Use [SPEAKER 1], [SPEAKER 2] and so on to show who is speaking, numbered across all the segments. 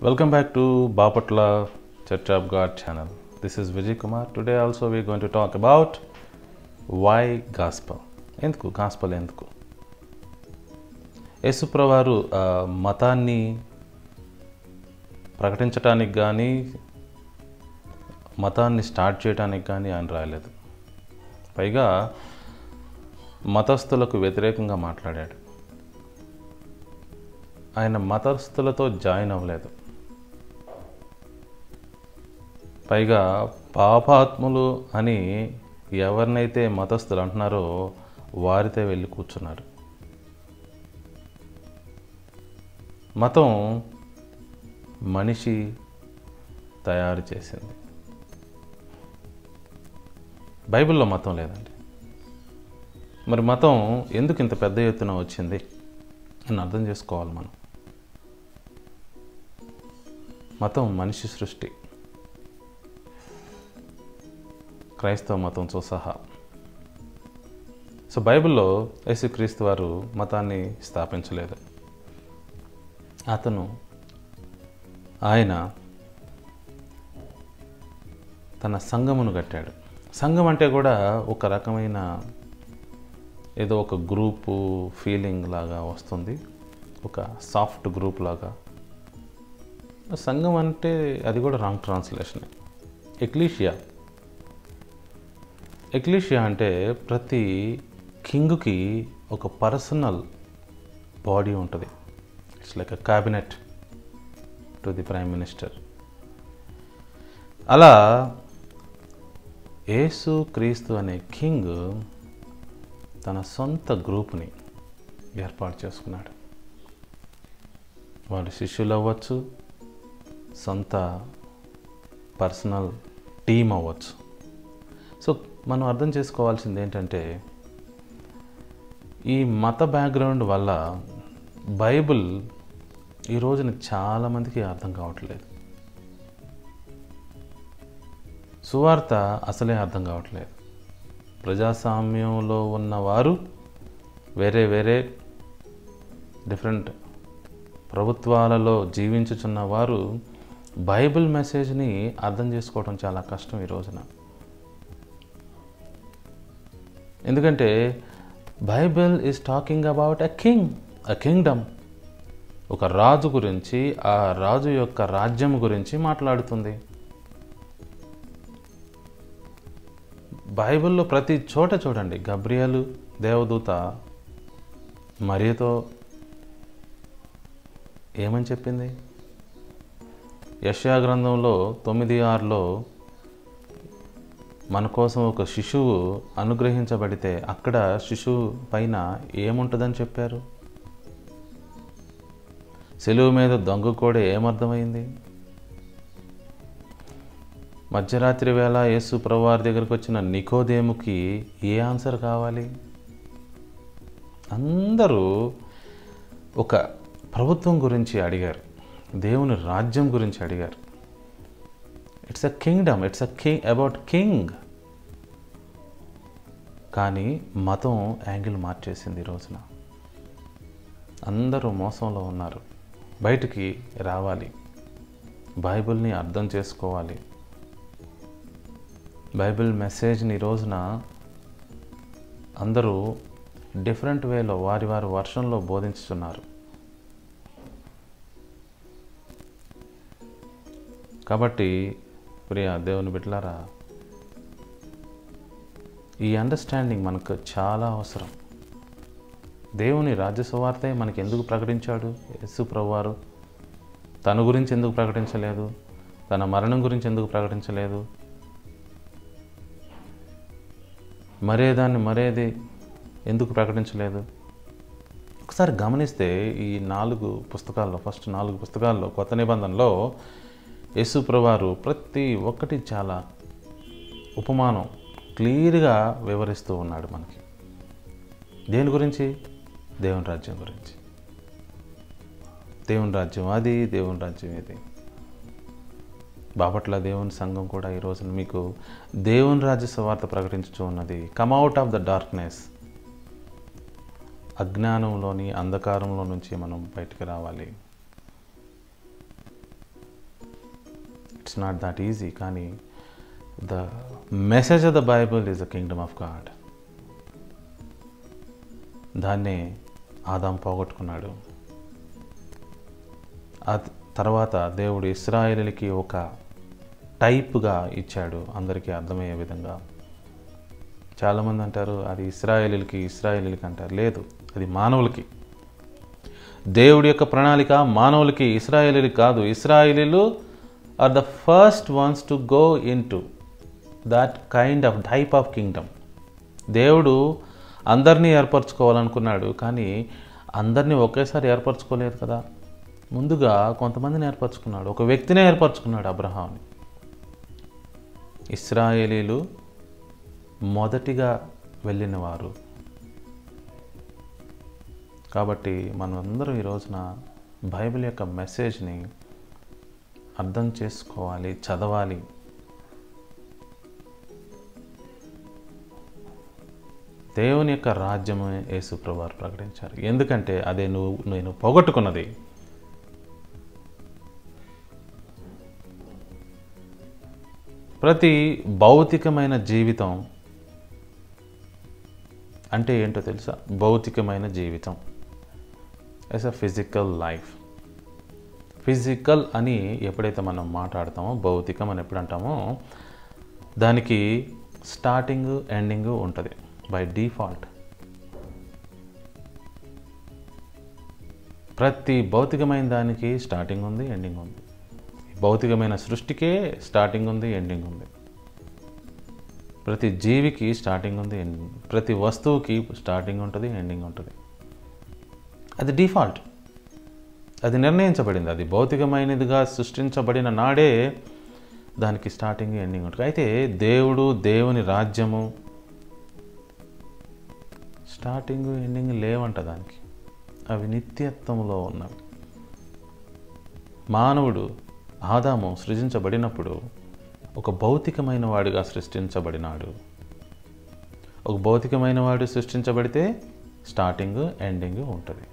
[SPEAKER 1] Welcome back to Bapatla Church of God channel. This is Vijay Kumar. Today also we're going to talk about why gospel. ఎందుకు gospel ఎందుకు యేసుప్రవారు ఆ, మతాన్ని ప్రకటించడానికి కానీ మతాన్ని స్టార్ట్ చేయడానికి కానీ ఆయన రాయలేదు పైగా మతస్థులకు వ్యతిరేకంగా మాట్లాడాడు ఆయన మతస్థులతో జాయిన్ అవ్వలేదు పైగా పాపాత్ములు అని ఎవరినైతే మతస్థులు అంటున్నారో వారితో వెళ్ళి కూర్చున్నారు మతం మనిషి తయారు చేసింది బైబిల్లో మతం లేదండి మరి మతం ఎందుకు ఇంత పెద్ద ఎత్తున వచ్చింది అని అర్థం చేసుకోవాలి మనం మతం మనిషి సృష్టి క్రైస్తవ మతంతో సహా సో బైబిల్లో యేసుక్రీస్తు వారు మతాన్ని స్థాపించలేదు అతను ఆయన తన సంఘమును కట్టాడు సంఘం అంటే కూడా ఒక రకమైన ఏదో ఒక గ్రూపు ఫీలింగ్ లాగా వస్తుంది ఒక సాఫ్ట్ గ్రూప్ లాగా సంఘం అంటే అది కూడా రాంగ్ ట్రాన్స్లేషన్ ఎక్లీషియా ఎక్లీషియా అంటే ప్రతి కింగ్కి ఒక పర్సనల్ బాడీ ఉంటుంది it's like a cabinet to the prime minister అలా యేసు క్రీస్తు అనే కింగ్ తన సొంత గ్రూప్ని ఏర్పాటు చేసుకున్నాడు వాళ్ళు శిష్యులు అవ్వచ్చు సొంత పర్సనల్ టీం అవ్వచ్చు సో మనం అర్థం చేసుకోవాల్సింది ఏంటంటే ఈ మత బ్యాక్గ్రౌండ్ వల్ల బైబిల్ ఈ రోజున చాలామందికి అర్థం కావట్లేదు సువార్త అసలే అర్థం కావట్లేదు ప్రజాస్వామ్యంలో ఉన్నవారు వేరే వేరే డిఫరెంట్ ప్రభుత్వాలలో జీవించుచున్న వారు బైబిల్ మెసేజ్ని అర్థం చేసుకోవడం చాలా కష్టం ఈ రోజున ఎందుకంటే Bible is talking about a king a kingdom ఒక రాజు గురించి ఆ రాజు యొక్క రాజ్యం గురించి మాట్లాడుతుంది బైబిల్లో ప్రతి చోట చూడండి గబ్రియలు దేవదూత మరియతో ఏమని చెప్పింది యష్యా గ్రంథంలో తొమ్మిది ఆరులో మన కోసం ఒక శిశువు అనుగ్రహించబడితే అక్కడ శిశువు పైన ఏముంటుందని చెప్పారు సెలువు మీద దొంగ కూడా ఏమర్థమైంది మధ్యరాత్రి వేళ యేసు ప్రభువారి దగ్గరకు వచ్చిన నికోదేముకి ఏ ఆన్సర్ కావాలి అందరూ ఒక ప్రభుత్వం గురించి అడిగారు దేవుని రాజ్యం గురించి అడిగారు it's a kingdom it's a king about king కానీ మతం యాంగిల్ మార్చేసింది ఈ రోజున అందరూ మోసంలో ఉన్నారు బయటికి రావాలి బైబిల్ని అర్థం చేసుకోవాలి బైబిల్ మెసేజ్ని ఈ రోజున అందరూ డిఫరెంట్ వేలో వారి వారి వర్షంలో బోధించుతున్నారు కాబట్టి ప్రియ దేవుని బిడ్డలారా ఈ అండర్స్టాండింగ్ మనకు చాలా అవసరం దేవుని రాజ్య సువార్తే మనకి ఎందుకు ప్రకటించాడు యేసు ప్రభువారు తన గురించి ఎందుకు ప్రకటించలేదు తన మరణం గురించి ఎందుకు ప్రకటించలేదు మరేదాన్ని మరేది ఎందుకు ప్రకటించలేదు ఒకసారి గమనిస్తే ఈ నాలుగు పుస్తకాల్లో ఫస్ట్ నాలుగు పుస్తకాల్లో కొత్త నిబంధనలో యేసు ప్రభువారు ప్రతి ఒక్కటి చాలా ఉపమానం క్లియర్గా వివరిస్తూ ఉన్నాడు మనకి దేని గురించి దేవుని రాజ్యం గురించి దేవుని రాజ్యం అది దేవుని రాజ్యం ఇది బాపట్ల దేవుని సంఘం కూడా ఈ రోజున మీకు దేవుని రాజ్య సువార్త ప్రకటించుతూ ఉన్నది come out of the darkness అజ్ఞానంలోని అంధకారంలో నుంచి మనం బయటికి రావాలి ఇట్స్ నాట్ దట్ ఈజీ కానీ the message of the Bible is the kingdom of God దాన్నే ఆదాం పోగొట్టుకున్నాడు ఆ తర్వాత దేవుడు ఇస్రాయేలీలకి ఒక టైప్గా ఇచ్చాడు అందరికీ అర్థమయ్యే విధంగా చాలామంది అంటారు అది ఇస్రాయేలీలకి ఇస్రాయేలీలకి అంటారు లేదు అది మానవులకి దేవుడి యొక్క ప్రణాళిక మానవులకి ఇస్రాయేలీలకి కాదు ఇస్రాయేలీలు are the first ones to go into that kind of type of kingdom దేవుడు అందరినీ ఏర్పరచుకోవాలనుకున్నాడు కానీ అందరినీ ఒకేసారి ఏర్పరచుకోలేదు కదా ముందుగా కొంతమందిని ఏర్పరచుకున్నాడు ఒక వ్యక్తినే ఏర్పరచుకున్నాడు అబ్రహాంని ఇస్రాయేలీలు మొదటిగా వెళ్ళిన వారు కాబట్టి మనమందరం ఈ రోజున బైబిల్ యొక్క మెసేజ్ని అర్థం చేసుకోవాలి చదవాలి దేవుని యొక్క రాజ్యము యేసుప్రభు వారు ప్రకటించారు ఎందుకంటే అదే నువ్వు నేను పోగొట్టుకున్నది ప్రతి భౌతికమైన జీవితం అంటే ఏంటో తెలుసా భౌతికమైన జీవితం as a physical life physical అని ఎప్పుడైతే మనం మాట్లాడతామో భౌతికం అని ఎప్పుడు అంటామో దానికి స్టార్టింగ్ ఎండింగ్ ఉంటుంది బై డిఫాల్ట్ ప్రతి భౌతికమైన దానికి స్టార్టింగ్ ఉంది ఎండింగ్ ఉంది భౌతికమైన సృష్టికే స్టార్టింగ్ ఉంది ఎండింగ్ ఉంది ప్రతి జీవికి స్టార్టింగ్ ఉంది ఎండింగ్ ప్రతి వస్తువుకి స్టార్టింగ్ ఉంటుంది ఎండింగ్ ఉంటుంది అది డిఫాల్ట్ అది నిర్ణయించబడింది అది భౌతికమైనదిగా సృష్టించబడిన నాడే దానికి స్టార్టింగ్ ఎండింగ్ ఉంటుంది అయితే దేవుడు దేవుని రాజ్యము స్టార్టింగ్ ఎండింగ్ లేవంట దానికి అవి నిత్యత్వంలో ఉన్నవి మానవుడు ఆదాము సృజించబడినప్పుడు ఒక భౌతికమైన వాడిగా సృష్టించబడినాడు ఒక భౌతికమైన వాడు సృష్టించబడితే స్టార్టింగ్ ఎండింగ్ ఉంటుంది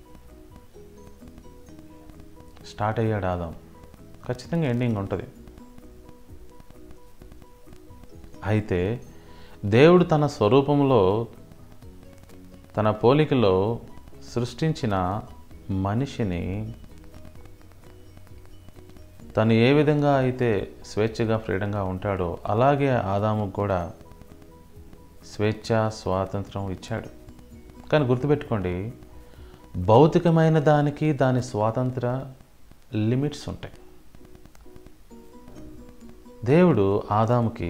[SPEAKER 1] స్టార్ట్ అయ్యాడు ఆదాం ఖచ్చితంగా ఎండింగ్ ఉంటుంది అయితే దేవుడు తన స్వరూపంలో తన పోలికలో సృష్టించిన మనిషిని తను ఏ విధంగా అయితే స్వేచ్ఛగా ఫ్రీడంగా ఉంటాడో అలాగే ఆదాముకు కూడా స్వేచ్ఛ స్వాతంత్రం ఇచ్చాడు కానీ గుర్తుపెట్టుకోండి భౌతికమైన దానికి దాని స్వాతంత్ర లిమిట్స్ ఉంటాయి దేవుడు ఆదాముకి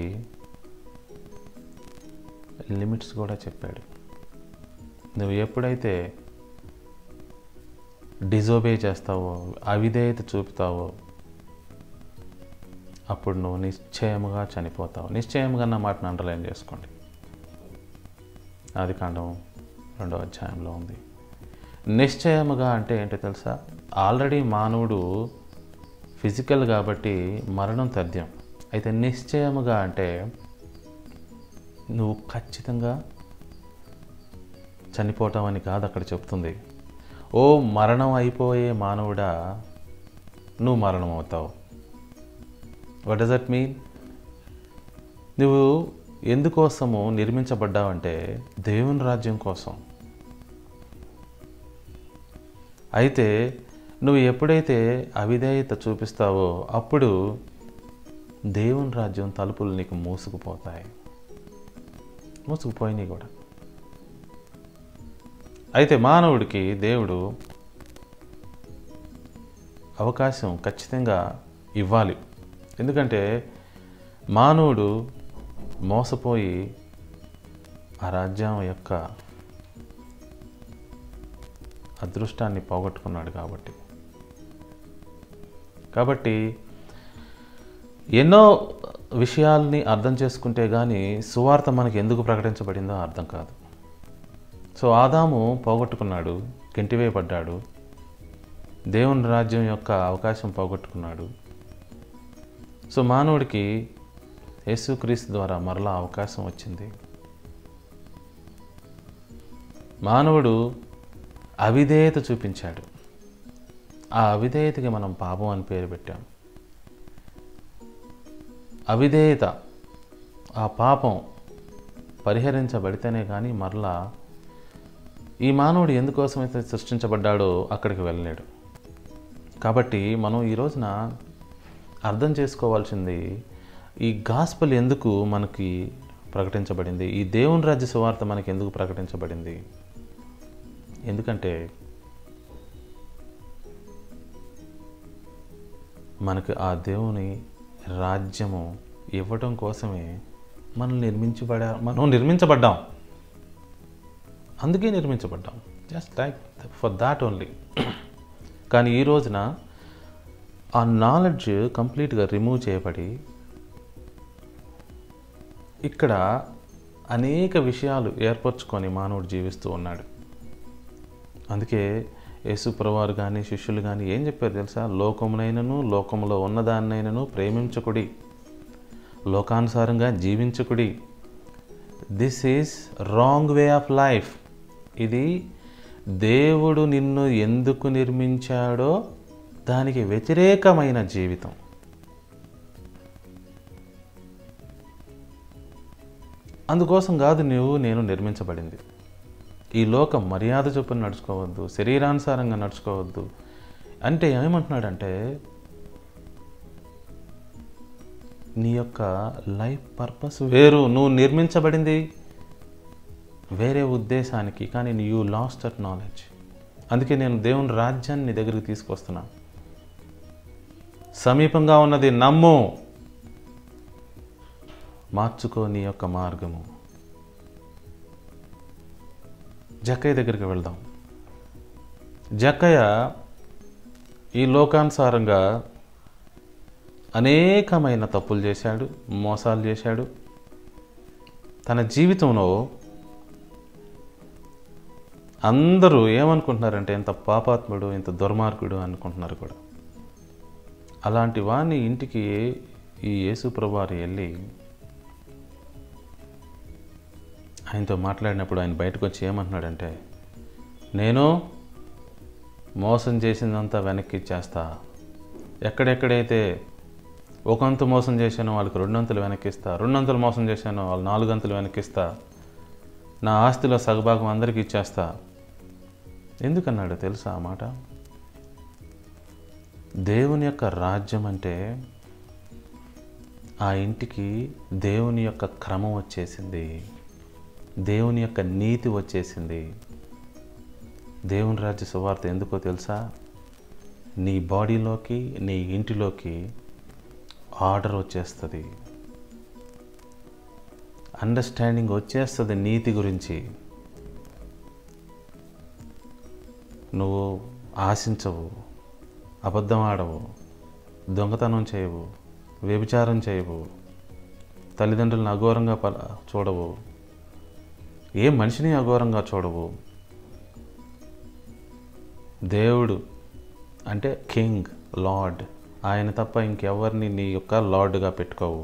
[SPEAKER 1] లిమిట్స్ కూడా చెప్పాడు నువ్వు ఎప్పుడైతే డిజోబే చేస్తావో అవిధేయత చూపుతావో అప్పుడు నువ్వు నిశ్చయముగా చనిపోతావు నిశ్చయముగా అన్న మాటను అండర్లైన్ చేసుకోండి ఆది కాండం రెండో అధ్యాయంలో ఉంది నిశ్చయముగా అంటే ఏంటో తెలుసా ఆల్రెడీ మానవుడు ఫిజికల్ కాబట్టి మరణం తథ్యం అయితే నిశ్చయముగా అంటే నువ్వు ఖచ్చితంగా చనిపోవటం అని కాదు అక్కడ చెప్తుంది ఓ మరణం అయిపోయే మానవుడా నువ్వు మరణం అవుతావు వాట్ డస్ దట్ మీన్ నువ్వు ఎందుకోసము నిర్మించబడ్డావంటే దేవుని రాజ్యం కోసం అయితే నువ్వు ఎప్పుడైతే అవిధేయత చూపిస్తావో అప్పుడు దేవుని రాజ్యం తలుపులు నీకు మూసుకుపోతాయి మూసుకుపోయినాయి కూడా అయితే మానవుడికి దేవుడు అవకాశం ఖచ్చితంగా ఇవ్వాలి ఎందుకంటే మానవుడు మోసపోయి ఆ రాజ్యం యొక్క అదృష్టాన్ని పోగొట్టుకున్నాడు కాబట్టి కాబట్టి ఎన్నో విషయాల్ని అర్థం చేసుకుంటే కానీ సువార్త మనకి ఎందుకు ప్రకటించబడిందో అర్థం కాదు సో ఆదాము పోగొట్టుకున్నాడు కెంటివేయబడ్డాడు దేవుని రాజ్యం యొక్క అవకాశం పోగొట్టుకున్నాడు సో మానవుడికి యేసుక్రీస్తు ద్వారా మరలా అవకాశం వచ్చింది మానవుడు అవిధేయత చూపించాడు ఆ అవిధేయతకి మనం పాపం అని పేరు పెట్టాం అవిధేయత ఆ పాపం పరిహరించబడితేనే కానీ మరలా ఈ మానవుడు ఎందుకోసమైతే సృష్టించబడ్డాడో అక్కడికి వెళ్ళలేడు కాబట్టి మనం ఈ రోజున అర్థం చేసుకోవాల్సింది ఈ గాస్పల్ ఎందుకు మనకి ప్రకటించబడింది ఈ దేవుని రాజ్య సువార్త మనకి ఎందుకు ప్రకటించబడింది ఎందుకంటే మనకు ఆ దేవుని రాజ్యము ఇవ్వడం కోసమే మనం నిర్మించబడా మనం నిర్మించబడ్డాం అందుకే నిర్మించబడ్డాం just like for that only కానీ ఈ రోజున ఆ నాలెడ్జ్ కంప్లీట్గా రిమూవ్ చేయబడి ఇక్కడ అనేక విషయాలు ఏర్పరచుకొని మానవుడు జీవిస్తూ ఉన్నాడు అందుకే యేసుప్రవారు కానీ శిష్యులు కానీ ఏం చెప్పారు తెలుసా లోకమునైనను లోకములో ఉన్నదాన్నైనను ప్రేమించకుడి లోకానుసారంగా జీవించకుడి this is wrong way of life ఇది దేవుడు నిన్ను ఎందుకు నిర్మించాడో దానికి వ్యతిరేకమైన జీవితం అందుకోసం కాదు నువ్వు నేను నిర్మించబడింది ఈ లోకం మర్యాద చొప్పున నడుచుకోవద్దు శరీరానుసారంగా నడుచుకోవద్దు అంటే ఏమంటున్నాడంటే నీ యొక్క లైఫ్ పర్పస్ వేరు నువ్వు నిర్మించబడింది వేరే ఉద్దేశానికి కానీ యూ లాస్ట్ దట్ నాలెడ్జ్ అందుకే నేను దేవుని రాజ్యాన్ని నీ దగ్గరికి తీసుకొస్తున్నా సమీపంగా ఉన్నది నమ్ము మార్చుకో నీ యొక్క మార్గము జక్కయ్య దగ్గరికి వెళ్దాం జక్కయ్య ఈ లోకానుసారంగా అనేకమైన తప్పులు చేశాడు మోసాలు చేశాడు తన జీవితంలో అందరూ ఏమనుకుంటున్నారంటే ఇంత పాపాత్ముడు ఇంత దుర్మార్గుడు అనుకుంటున్నారు కూడా అలాంటి వాణ్ణి ఇంటికి ఈ యేసు ప్రభువారు వెళ్ళి ఆయనతో మాట్లాడినప్పుడు ఆయన బయటకు వచ్చి ఏమంటున్నాడంటే నేను మోసం చేసిందంతా వెనక్కి ఇచ్చేస్తా ఎక్కడెక్కడైతే ఒకంతు మోసం చేశానో వాళ్ళకి రెండొంతులు వెనక్కిస్తా రెండొంతులు మోసం చేశానో వాళ్ళు నాలుగంతులు వెనక్కిస్తా నా ఆస్తిలో సగభాగం అందరికీ ఇచ్చేస్తా ఎందుకన్నాడు తెలుసా ఆ మాట దేవుని యొక్క రాజ్యం అంటే ఆ ఇంటికి దేవుని యొక్క క్రమం వచ్చేసింది దేవుని యొక్క నీతి వచ్చేసింది దేవుని రాజ్య సువార్త ఎందుకో తెలుసా నీ బాడీలోకి నీ ఇంటిలోకి ఆర్డర్ వచ్చేస్తుంది అండర్స్టాండింగ్ వచ్చేస్తుంది నీతి గురించి నువ్వు ఆశించవు అబద్ధం ఆడవు దొంగతనం చేయవు వ్యభిచారం చేయవు తల్లిదండ్రులను అఘోరంగా ప చూడవు ఏ మనిషిని అఘోరంగా చూడవు దేవుడు అంటే కింగ్ లార్డ్ ఆయన తప్ప ఇంకెవరిని నీ యొక్క లార్డ్గా పెట్టుకోవు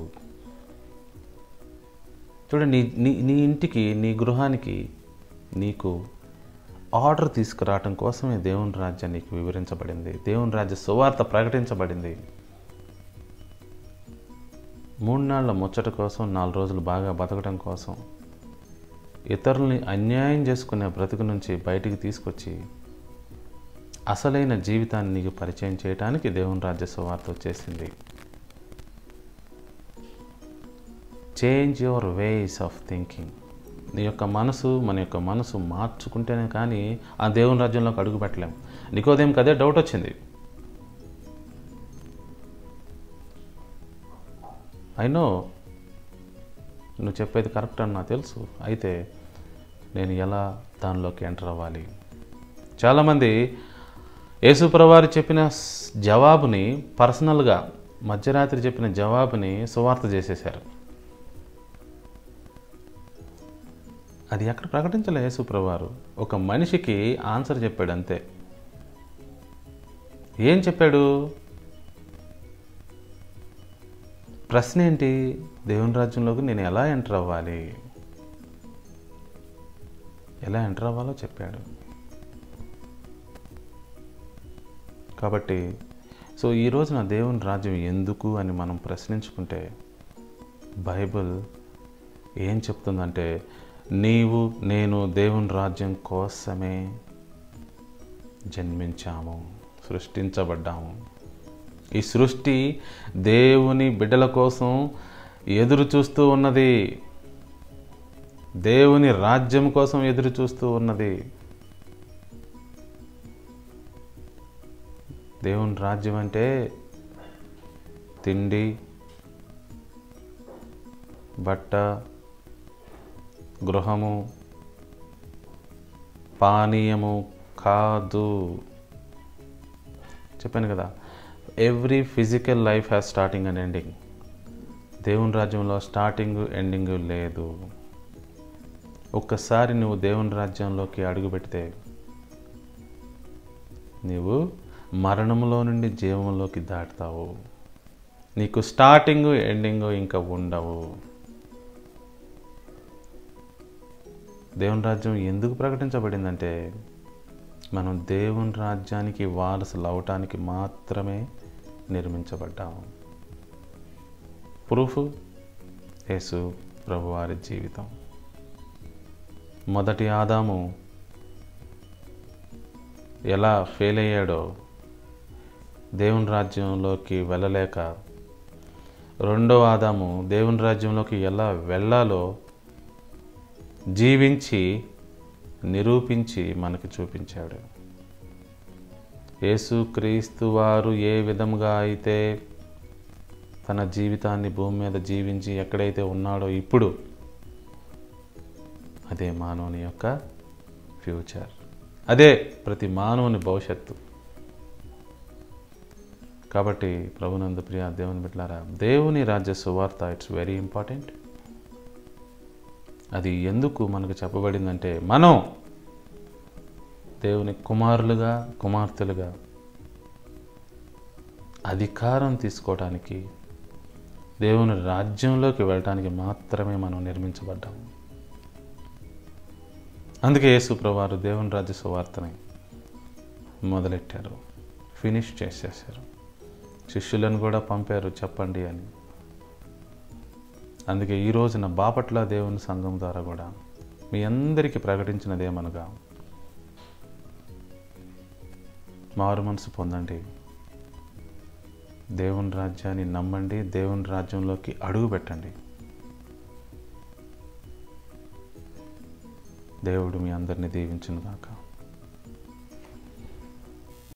[SPEAKER 1] చూడండి నీ నీ నీ ఇంటికి నీ గృహానికి నీకు ఆర్డర్ తీసుకురావటం కోసమే దేవుని రాజ్యం నీకు వివరించబడింది దేవుని రాజ్య సువార్త ప్రకటించబడింది మూడు నాళ్ళ ముచ్చట కోసం నాలుగు రోజులు బాగా బతకడం కోసం ఇతరుల్ని అన్యాయం చేసుకునే బ్రతుకు నుంచి బయటికి తీసుకొచ్చి అసలైన జీవితాన్ని నీకు పరిచయం చేయడానికి దేవుని రాజ్య సువార్త వచ్చేసింది change your ways of thinking నీ యొక్క మనసు మన యొక్క మనసు మార్చుకుంటేనే కానీ ఆ దేవుని రాజ్యంలోకి అడుగు పెట్టలేం నీకోదేం కదే డౌట్ వచ్చింది అయినో నువ్వు చెప్పేది కరెక్ట్ అని నాకు తెలుసు అయితే నేను ఎలా దానిలోకి ఎంటర్ అవ్వాలి చాలామంది యేసుప్రవారు చెప్పిన స్- జవాబుని పర్సనల్గా మధ్యరాత్రి చెప్పిన జవాబుని సువార్త చేసేశారు అది ఎక్కడ ప్రకటించలే యేసుప్రవారు ఒక మనిషికి ఆన్సర్ చెప్పాడు అంతే ఏం చెప్పాడు ప్రశ్న ఏంటి దేవుని రాజ్యంలోకి నేను ఎలా ఎంటర్ అవ్వాలి ఎలా ఎంటర్ అవ్వాలో చెప్పాడు కాబట్టి సో ఈ రోజున దేవుని రాజ్యం ఎందుకు అని మనం ప్రశ్నించుకుంటే బైబిల్ ఏం చెప్తుందంటే నీవు నేను దేవుని రాజ్యం కోసమే జన్మించాము సృష్టించబడ్డాము ఈ సృష్టి దేవుని బిడ్డల కోసం ఎదురు చూస్తూ ఉన్నది దేవుని రాజ్యం కోసం ఎదురు చూస్తూ ఉన్నది దేవుని రాజ్యం అంటే తిండి బట్ట గృహము పానీయము కాదు చెప్పాను కదా every physical life has starting and ending దేవుని రాజ్యంలో స్టార్టింగ్ ఎండింగ్ లేదు ఒక్కసారి నువ్వు దేవుని రాజ్యంలోకి అడుగు పెడితే నీవు మరణంలో నుండి జీవంలోకి దాటుతావు నీకు స్టార్టింగ్ ఎండింగ్ ఇంకా ఉండవు దేవుని రాజ్యం ఎందుకు ప్రకటించబడిందంటే మనం దేవుని రాజ్యానికి వారసులు అవటానికి మాత్రమే నిర్మించబడ్డాము ప్రూఫ్ యేసు ప్రభువారి జీవితం మొదటి ఆదాము ఎలా ఫెయిల్ అయ్యాడో దేవుని రాజ్యంలోకి వెళ్ళలేక రెండో ఆదాము దేవుని రాజ్యంలోకి ఎలా వెళ్ళాలో జీవించి నిరూపించి మనకు చూపించాడు యేసుక్రీస్తు వారు ఏ విధంగా అయితే తన జీవితాన్ని భూమి మీద జీవించి ఎక్కడైతే ఉన్నాడో ఇప్పుడు అదే మానవుని యొక్క ఫ్యూచర్ అదే ప్రతి మానవుని భవిష్యత్తు కాబట్టి ప్రభునందు ప్రియ దేవుని బిడ్డలారా దేవుని రాజ్య సువార్త ఇట్స్ వెరీ ఇంపార్టెంట్ అది ఎందుకు మనకు చెప్పబడిందంటే మనం దేవుని కుమారులుగా కుమార్తెలుగా అధికారం తీసుకోవడానికి దేవుని రాజ్యంలోకి వెళ్ళటానికి మాత్రమే మనం నిర్మించబడ్డాము అందుకే యేసు ప్రభువారు దేవుని రాజ్య సువార్తని మొదలెట్టారు ఫినిష్ చేసేసారు శిష్యులను కూడా పంపారు చెప్పండి అని అందుకే ఈ రోజున బాపట్ల దేవుని సంఘం ద్వారా కూడా మీ అందరికీ ప్రకటించినదేమనగా మారు మనసు పొందండి దేవుని రాజ్యాన్ని నమ్మండి దేవుని రాజ్యంలోకి అడుగు పెట్టండి దేవుడు మీ అందరిని దీవించును గాక